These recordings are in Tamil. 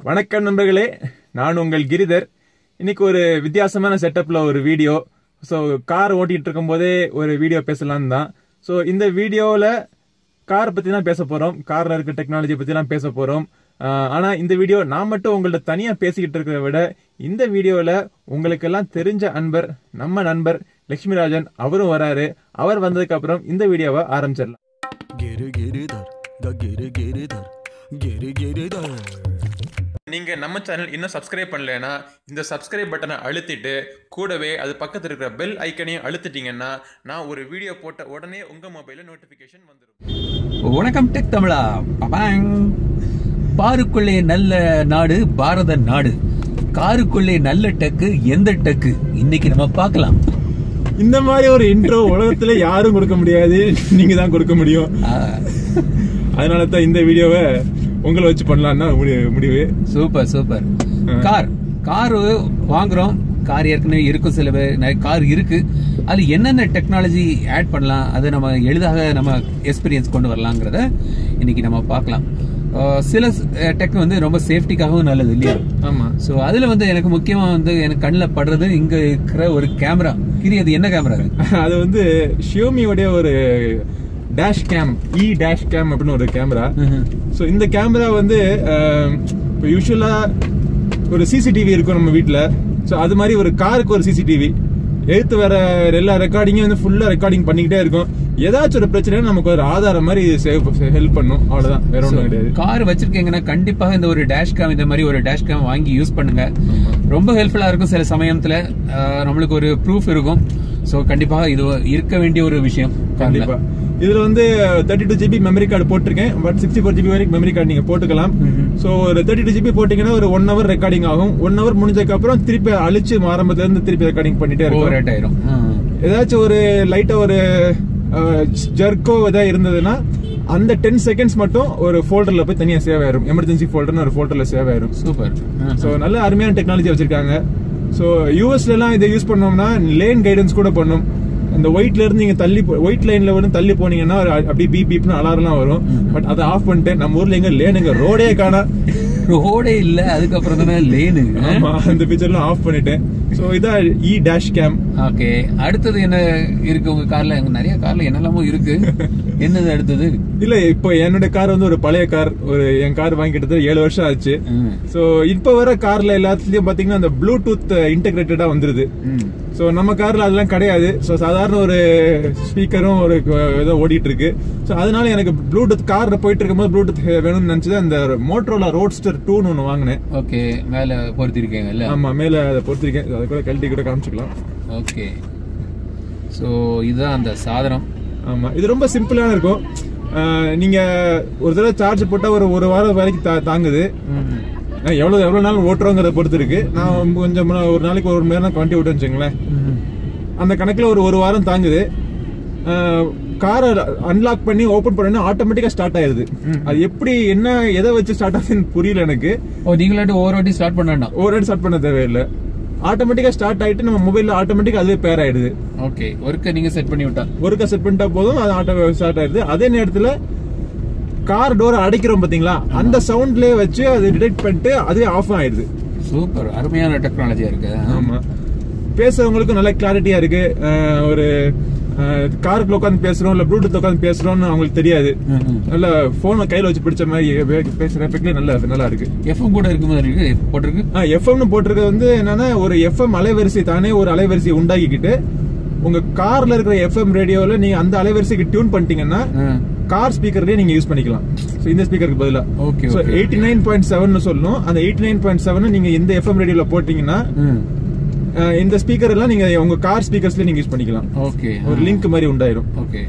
வணக்கம் நண்பர்களே நான் உங்கள் கிரிதர் இன்னைக்கு ஒரு வித்தியாசமான செட்டப்ல ஒரு வீடியோ ஸோ கார் ஓட்டிட்டு இருக்கும்போதே ஒரு வீடியோ பேசலாம்னு தான் ஸோ இந்த வீடியோவில் கார் பற்றி தான் பேச போகிறோம் காரில் இருக்க டெக்னாலஜி பற்றி தான் பேச போகிறோம் ஆனால் இந்த வீடியோ நான் மட்டும் உங்கள்ட்ட தனியாக பேசிக்கிட்டு இருக்கிறத விட இந்த வீடியோவில் உங்களுக்கெல்லாம் தெரிஞ்ச அன்பர் நம்ம நண்பர் லட்சுமிராஜன் அவரும் வராரு அவர் வந்ததுக்கு அப்புறம் இந்த வீடியோவை ஆரம்பிச்சிடலாம் गिर गिरधर ग गिर गिरधर गिर गिरधर நீங்க நம்ம சேனல் இன்னும் சப்ஸ்கிரைப் பண்ணலைன்னா இந்த சப்ஸ்கிரைப் பட்டனை அழுத்திட்டு கூடவே அது பக்கத்தில் இருக்கிற பெல் ஐக்கனையும் அழுத்திட்டீங்கன்னா நான் ஒரு வீடியோ போட்ட உடனே உங்க மொபைல்ல நோட்டிபிகேஷன் வந்துடும் வணக்கம் டெக் தமிழா பபாங் பாருக்குள்ளே நல்ல நாடு பாரத நாடு காருக்குள்ளே நல்ல டெக்கு எந்த டெக்கு இன்னைக்கு நம்ம பார்க்கலாம் இந்த மாதிரி ஒரு இன்ட்ரோ உலகத்துல யாரும் கொடுக்க முடியாது நீங்க தான் கொடுக்க முடியும் ஆ, அதனால தான் இந்த வீடியோவை உங்களை வச்சு பண்ணலாம்னு தான் முடி- முடிவு சூப்பர் சூப்பர் கார் கார் வாங்குறோம் கார் ஏற்கனவே இருக்கும் சில பேர் நிறைய கார் இருக்கு அது என்னென்ன டெக்னாலஜி ஆட் பண்ணலாம் அதை நம்ம எளிதாக நம்ம எக்ஸ்பீரியன்ஸ் கொண்டு வரலாங்கிறத இன்னைக்கு நம்ம பார்க்கலாம் ஆ, சில டெக் வந்து ரொம்ப சேஃப்டிக்காகவும் நல்லது இல்லையா ஆமா சோ அதுல வந்து எனக்கு முக்கியமா வந்து எனக்கு கண்ணில் படுறது இங்க இருக்கிற ஒரு கேமரா கிரி அது என்ன கேமரா அது வந்து ஷியோமியோடைய ஒரு டேஷ் கேம் இ டேஷ் கேம் அப்படின்னு ஒரு கேமரா ஸோ இந்த கேமரா வந்து அஹ், இப்போ யூஸ்வலாக ஒரு சிசிடிவி இருக்கும் நம்ம வீட்டில் ஸோ அது மாதிரி ஒரு காருக்கு ஒரு சிசிடிவி எடுத்து வர எல்லா ரெக்கார்டிங்கும் வந்து ஃபுல்லாக ரெக்கார்டிங் பண்ணிக்கிட்டே இருக்கும் ஏதாச்சும் ஒரு பிரச்சனை நமக்கு ஒரு ஆதாரம் மாதிரி சேவ் ஹெல்ப் பண்ணும் அவ்வளோதான் வேற ஒன்றும் கிடையாது கார் வச்சிருக்கீங்கன்னா கண்டிப்பாக இந்த ஒரு டேஷ் கேம் இந்த மாதிரி ஒரு டேஷ் கேம் வாங்கி யூஸ் பண்ணுங்க ரொம்ப ஹெல்ப்ஃபுல்லா இருக்கும் சில சமயத்துல ஆஹ், நம்மளுக்கு ஒரு ப்ரூஃப் இருக்கும் சோ கண்டிப்பாக இது இருக்க வேண்டிய ஒரு விஷயம் கண்டிப்பா இதுல வந்து thirty two GB memory card போட்டிருக்கேன் பட் சிக்ஸ்டி ஃபோர் ஜிபி வரைக்கும் மெமரி கார்டு நீங்க போட்டுக்கலாம் ஸோ ஒரு தேர்ட்டி டூ ஜிபி போட்டீங்கன்னா ஒரு ஒன் ஹவர் ரெக்கார்டிங் ஆகும் ஒன் ஹவர் முடிஞ்சதுக்கு அப்புறம் திருப்பி அழிச்சு ஆரம்பத்துல இருந்து திருப்பி ரெக்கார்டிங் பண்ணிட்டே ஓவர் இருக்கும் ரேட் ஆயிரும் ம். ஏதாச்சும் ஒரு லைட்டா ஒரு ஜர்க்கோ ஏதாவது இருந்ததுன்னா அந்த டென் செகண்ட்ஸ் மட்டும் ஒரு ஃபோல்டர்ல போய் தனியா சேவ் ஆயிரும் எமர்ஜென்சி ஃபோல்டர்னு ஒரு ஃபோல்டர்ல சேவ் ஆயிரும் சூப்பர் ம். ஸோ நல்ல அருமையான டெக்னாலஜி வச்சிருக்காங்க ஸோ யூஎஸ்ல எல்லாம் இதை யூஸ் பண்ணோம்னா லேன் கைடன்ஸ் கூட பண்ணும் அந்த ஒயிட்ல இருந்து நீங்க தள்ளி ஒயிட் லைன்ல வந்து தள்ளி போனீங்கன்னா ஒரு அப்படியே பீப் பீப்னு அலாரம்லாம் வரும் பட் அதை ஆஃப் பண்ணிட்டு நம்ம ஊர்ல எங்க லேன் எங்க ரோடே காணா ரோடே இல்ல அதுக்கப்புறம் தானே லேனு ஆமா அந்த பிக்சர்லாம் ஆஃப் பண்ணிட்டேன் ஸோ இதான் இ டேஷ் கேம் ஓகே அடுத்தது என்ன இருக்கு உங்க கார்ல அங்க நிறைய கார்ல என்னெல்லாமோ இருக்கு என்னது அடுத்தது இல்ல இப்போ என்னோட கார் வந்து ஒரு பழைய கார் ஒரு என் கார் வாங்கி கிட்டத்தட்ட ஏழு வருஷம் ஆச்சு ம். ஸோ இப்போ வர கார்ல எல்லாத்துலயும் பாத்தீங்கன்னா அந்த ப்ளூடூத் இன்டகிரேட்டடா வந்துருது ம். ஸோ நம்ம கார்ல அதெல்லாம் கிடையாது ஸோ சாதாரண ஒரு ஸ்பீக்கரும் ஒரு ஏதோ ஓடிட்டு இருக்கு ஸோ அதனால எனக்கு ப்ளூடூத் கார்ல போயிட்டு இருக்கும்போது ப்ளூடூத் வேணும்னு நினைச்சது அந்த மோட்டரோலா ரோட்ஸ்டர் டூன்னு ஒன்று வாங்கினேன் ஓகே மேல பொருத்திருக்கீங்கல்ல ஆமா மேல அதை பொறுத்திருக்கேன் அதை கூட கழட்டி கூட காமிச்சுக்கலாம் ஓகே ஸோ இதுதான் அந்த சாதனம் ஆமா இது ரொம்ப சிம்பிளான இருக்கும் அஹ், நீங்க ஒரு தடவை சார்ஜ் போட்டா ஒரு ஒரு வாரம் வரைக்கும் தா- தாங்குது அஹ், எவ்வளவு எவ்வளவு நாள் ஓட்டுறோங்கிறத பொறுத்து இருக்கு நான் கொஞ்சம் முன்ன- ஒரு நாளைக்கு ஒரு மணி நேரம் வண்டி விட்டு வச்சுங்களேன் அந்த கணக்குல ஒரு ஒரு வாரம் தாங்குது காரை அன்லாக் பண்ணி ஓபன் பண்ணா ஆட்டோமேட்டிக்கா ஸ்டார்ட் ஆயிருது அது எப்படி என்ன எதை வச்சு ஸ்டார்ட் ஆகுதுன்னு புரியல எனக்கு ஓ நீங்களாட்டு ஒவ்வொரு வாட்டி ஸ்டார்ட் பண்ண வேண்டாம் ஒரு ஸ்டார்ட் பண்ண தேவையில்லை ஆட்டோமேட்டிக்கா ஸ்டார்ட் ஆயிட்டு நம்ம மொபைல்ல ஆட்டோமேட்டிக்கா அதுவே பேர் ஆயிடுது ஓகே ஒர்க்கை நீங்க செட் பண்ணி விட்டா ஒருக்கா செட் பண்ணிட்டா போதும் அது ஆட்டோ ஸ்டார்ட் ஆயிடுது அதே நேரத்துல கார் டோர் அடைக்கிறோம் பாத்தீங்களா அந்த சவுண்ட்லயே வச்சு அது டிடெக்ட் பண்ணிட்டு அதுவே ஆஃப் ஆயிடுது சூப்பர் அருமையான டெக்னாலஜியா இருக்கு ஆமா பேசுறவங்களுக்கும் நல்ல கிளாரிட்டியா இருக்கு அஹ் ஒரு காருக்குள்ள உட்காந்து பேசுறோம் இல்ல ப்ளூடூத் உட்காந்து பேசுறோம்னு அவங்களுக்கு தெரியாது ம், ம். நல்ல போனை கையில வச்சு பிடிச்ச மாதிரி வே- பேசுற எஃபெக்ட்ல நல்லா நல்லா இருக்கு எஃப்எம் கூட இருக்கு மாதிரி இருக்கு போட்டிருக்கு எஃப்எம்னு போட்டிருக்கிறது வந்து என்னன்னா ஒரு எஃப்எம் அலைவரிசை தானே ஒரு அலைவரிசையை உண்டாக்கிக்கிட்டு உங்க கார்ல இருக்கிற எஃப்எம் ரேடியோல நீங்க அந்த அலைவரிசைக்கு டியூன் பண்ணிட்டீங்கன்னா ம். கார் ஸ்பீக்கர்லயே நீங்க யூஸ் பண்ணிக்கலாம் So, இந்த ஸ்பீக்கருக்கு பதிலா Okay, so okay, eighty nine point seven சொல்லணும் அந்த எயிட்டி நைன் பாயிண்ட் செவன் நீங்க இந்த எஃப்எம் ரேடியோல போட்டீங்கன்னா ம். அஹ், இந்த ஸ்பீக்கர் எல்லாம் நீங்க உங்க கார் ஸ்பீக்கர்ஸ்ல நீங்க யூஸ் பண்ணிக்கலாம் ஓகே ஒரு லிங்க் மாதிரி உண்டாயிரும் ஓகே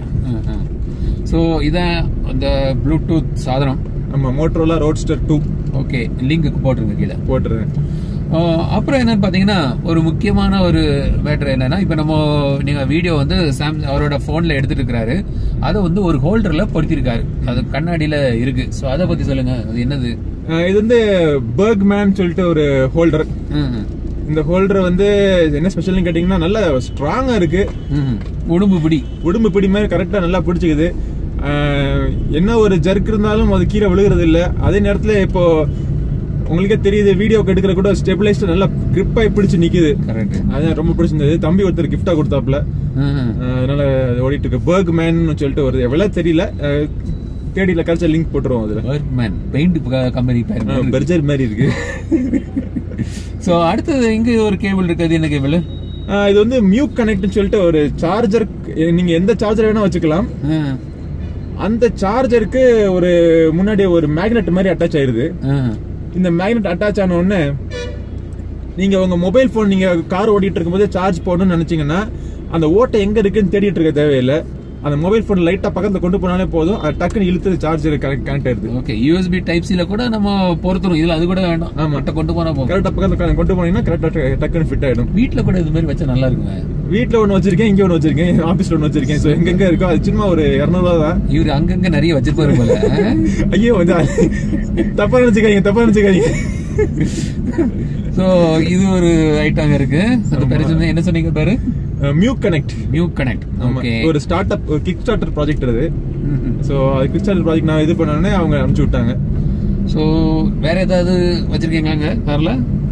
ஸோ இதான் அந்த ப்ளூடூத் சாதனம் நம்ம மோட்டரோலா ரோட்ஸ்டர் டூ ஓகே லிங்க்கு போட்டிருங்க கீழே போட்டுறேன் ஆஹ் அப்புறம் என்னன்னு பாத்தீங்கன்னா ஒரு முக்கியமான ஒரு மேட்டர் என்னன்னா இப்ப நம்ம நீங்க வீடியோ வந்து சாம் அவரோட போன்ல எடுத்துட்டு இருக்காரு அதை வந்து ஒரு ஹோல்டர்ல பொருத்திருக்காரு அது கண்ணாடியில இருக்கு சோ அதை பத்தி சொல்லுங்க அது என்னது அஹ், இது வந்து பர்க் மேன் சொல்லிட்டு ஒரு ஹோல்டர் ம், ம். இந்த ஹோல்டர் வந்து என்ன ஸ்பெஷல்னு கேட்டிங்கன்னா நல்ல ஸ்ட்ராங்கா இருக்கு ம். உடும்பு பிடி உடம்பு பிடி மாதிரி கரெக்டா நல்லா பிடிச்சிக்குது ஆஹ் என்ன ஒரு ஜர்க் இருந்தாலும் அது கீழே விழுகிறது இல்ல அதே நேரத்துல இப்போ உங்களுக்கே தெரியுது வீடியோ எடுக்கிற கூட ஸ்டெபிலைஸ்ட் நல்லா கிரிப்பா பிடிச்சு நிக்குது கரெக்ட் அதான் ரொம்ப பிடிச்சிருந்தது தம்பி ஒருத்தர் கிஃப்டா கொடுத்தாப்ல அஹ் அதனால அது ஓடிட்டு இருக்கு பர்க் மேன் சொல்லிட்டு வருது எவ்வளவு தெரியல அஹ் தேடியில கழிச்ச லிங்க் போட்டுருவோம் அதுல ஒர்க்மேன் பெயிண்ட் கம்பெனி பேர் பெர்ஜர் மாதிரி இருக்கு சோ அடுத்தது இங்க ஒரு கேபிள் இருக்கு அது என்ன கேபிள் அஹ் இது வந்து மியூக் கனெக்ட்னு சொல்லிட்டு ஒரு சார்ஜர் நீங்க எந்த சார்ஜர் வேணா வச்சுக்கலாம் அந்த சார்ஜருக்கு ஒரு முன்னாடி ஒரு மேக்னெட் மாதிரி அட்டாச் ஆயிருது இந்த மேக்னெட் அட்டாச் ஆன உடனே நீங்க உங்க மொபைல் போன் நீங்க கார் ஓட்டிட்டு இருக்கும்போது சார்ஜ் போடணும்னு நினைச்சீங்கன்னா அந்த ஓட்டை எங்க இருக்குன்னு தேடிட்டு இருக்க தேவையில்லை அந்த மொபைல் போன் லைட்டா பக்கத்துல கொண்டு போனாலே போதும் அது டக்குன்னு இழுத்து சார்ஜர் கனெக்ட் ஆயிருது ஓகே யூஎஸ்பி டைப் சில கூட நம்ம பொறுத்துரும் இதுல அது கூட வேண்டாம் ஆமா. மட்ட கொண்டு போனா போதும் கரெக்டா பக்கத்துல கொண்டு போனீங்கன்னா கரெக்டா டக்குன்னு ஃபிட் ஆயிடும் வீட்ல கூட இது மாதிரி வச்சா நல்லா இருக்குங்க வீட்ல ஒண்ணு வச்சிருக்கேன் இங்க ஒண்ணு வச்சிருக்கேன் ஆபீஸ்ல ஒண்ணு வச்சிருக்கேன் சோ எங்க எங்க இருக்கோ அது சும்மா ஒரு இருநூறுவா தான் இவரு அங்கங்க நிறைய வச்சிருப்பாரு போல ஐயோ வந்து தப்பா நினைச்சுக்காதீங்க தப்பா நினைச்சுக்காதீங்க சோ இது ஒரு ஐட்டம் இருக்கு அது பேரு சொன்ன- என்ன சொன்னீங்க பேரு Mu connect Mu connect okay ஒரு ஸ்டார்ட் அப் ஒரு கிக் ஸ்டார்டர் ப்ராஜெக்ட் அது சோ அது கிக் ஸ்டார்டர் ப்ராஜெக்ட் நான் இது பண்ணோடனே அவங்க அனுப்பிச்சு விட்டாங்க சோ வேற ஏதாவது வச்சிருக்கீங்களாங்க கார்ல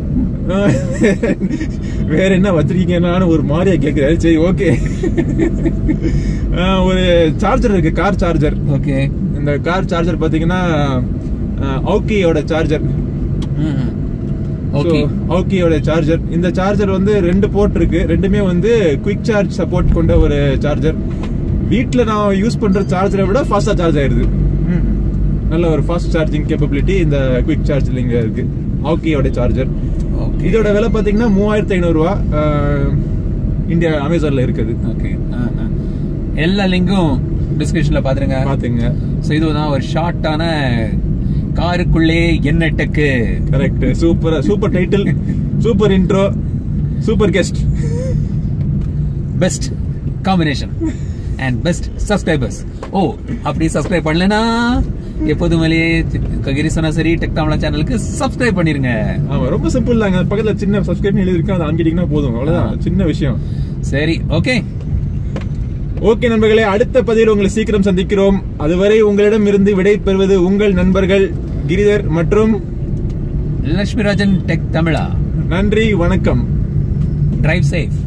வேற என்ன வச்சிருக்கீங்கன்னு ஒரு மாதிரியா கேக்குறாரு சரி ஓகே ஒரு சார்ஜர் இருக்கு கார் சார்ஜர் ஓகே இந்த கார் சார்ஜர் பாத்தீங்கன்னா ஓகேயோட சார்ஜர் ஓகே ஓகேயோட சார்ஜர் இந்த சார்ஜர் வந்து ரெண்டு போர்ட் இருக்கு ரெண்டுமே வந்து குயிக் சார்ஜ் சப்போர்ட் கொண்ட ஒரு சார்ஜர் வீட்ல நான் யூஸ் பண்ற சார்ஜரை விட ஃபாஸ்டா சார்ஜ் ஆயிருது நல்ல ஒரு ஃபாஸ்ட் சார்ஜிங் கேப்பபிலிட்டி இந்த குயிக் சார்ஜில் இங்க இருக்கு ஓகேயோட சார்ஜர் ஓகே இதோட விலை பாத்தீங்கன்னா மூவாயிரத்தி ஐநூறு ரூபா இந்தியா அமேசான்ல இருக்குது ஓகே எல்லா லிங்கும் டிஸ்கிரிப்ஷன்ல பாத்துருங்க பாத்துங்க ஸோ இதுதான் ஒரு ஷார்ட்டான காருக்குள்ளே என்ன tech correct super super title super intro super guest best combination and best subscribers ஓ அப்படி சப்ஸ்கிரைப் பண்ணலனா எப்போதும் மேலேயே ககிரி சொன்னா சரி டெக்டாமலா சேனலுக்கு சப்ஸ்கிரைப் பண்ணிருங்க ஆமா ரொம்ப சிம்பிள் தாங்க பக்கத்துல சின்ன சப்ஸ்கிரைப் எழுதி இருக்கு அதை அங்கிட்டீங்கன்னா போதும் அவ்வளவுதான் சின்ன விஷயம் சரி ஓகே ஓகே நண்பர்களே அடுத்த பதிவில் உங்களை சீக்கிரம் சந்திக்கிறோம் அதுவரை உங்களிடம் இருந்து விடை பெறுவது உங்கள் நண்பர்கள் கிரிதர் மற்றும் லட்சுமிராஜன் டெக் தமிழா நன்றி வணக்கம் டிரைவ் சேஃப்